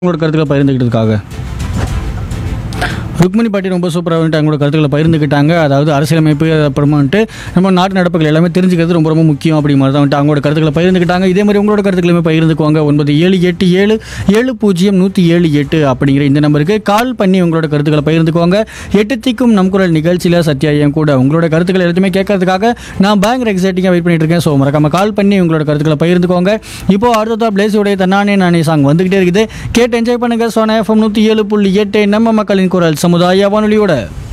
உங்களோட கருத்துக்களை பகிர்ந்துக்கிட்டதுக்காக ருக்மணி பாட்டி ரொம்ப சூப்பராக வந்துட்டு அவங்களோட கருத்துக்களை பகிர்ந்துக்கிட்டாங்க அதாவது அரசியலமைப்பு அப்புறமா வந்துட்டு நம்ம நாட்டு நடப்புகள் எல்லாமே தெரிஞ்சுக்கிறது ரொம்ப ரொம்ப முக்கியம் அப்படி மாதிரி தான் வந்துட்டு அவங்களோட கருத்துக்களை பகிர்ந்துக்கிட்டாங்க இதே மாதிரி உங்களோட கருத்துக்களுமே பகிர்ந்துக்குவாங்க ஒன்பது ஏழு எட்டு ஏழு ஏழு பூஜ்ஜியம் நூற்றி ஏழு எட்டு அப்படிங்கிற இந்த நம்பருக்கு கால் பண்ணி உங்களோட கருத்துக்களை பகிர்ந்துக்குவாங்க எட்டு திக்கும் நம் குரல் நிகழ்ச்சியில் சத்யா என் கூட உங்களோட கருத்துக்களை எல்லாத்தையுமே கேட்கறதுக்காக நான் பயங்கர எக்ஸைட்டிங்காக வெயிட் பண்ணிட்டு இருக்கேன் ஸோ மறக்காம கால் பண்ணி உங்களோட கருத்துக்களை பகிர்ந்துக்கோங்க இப்போ அடுத்ததா பிளேஸுடைய தன்னானே நானே சாங் வந்துகிட்டே இருக்குது கேட்டு என்ஜாய் பண்ணுங்க சோனா எஃப்எம் நூற்றி ஏழு புள்ளி எட்டு நம்ம மக்களின் குரல் சமுதாய வானொலியோட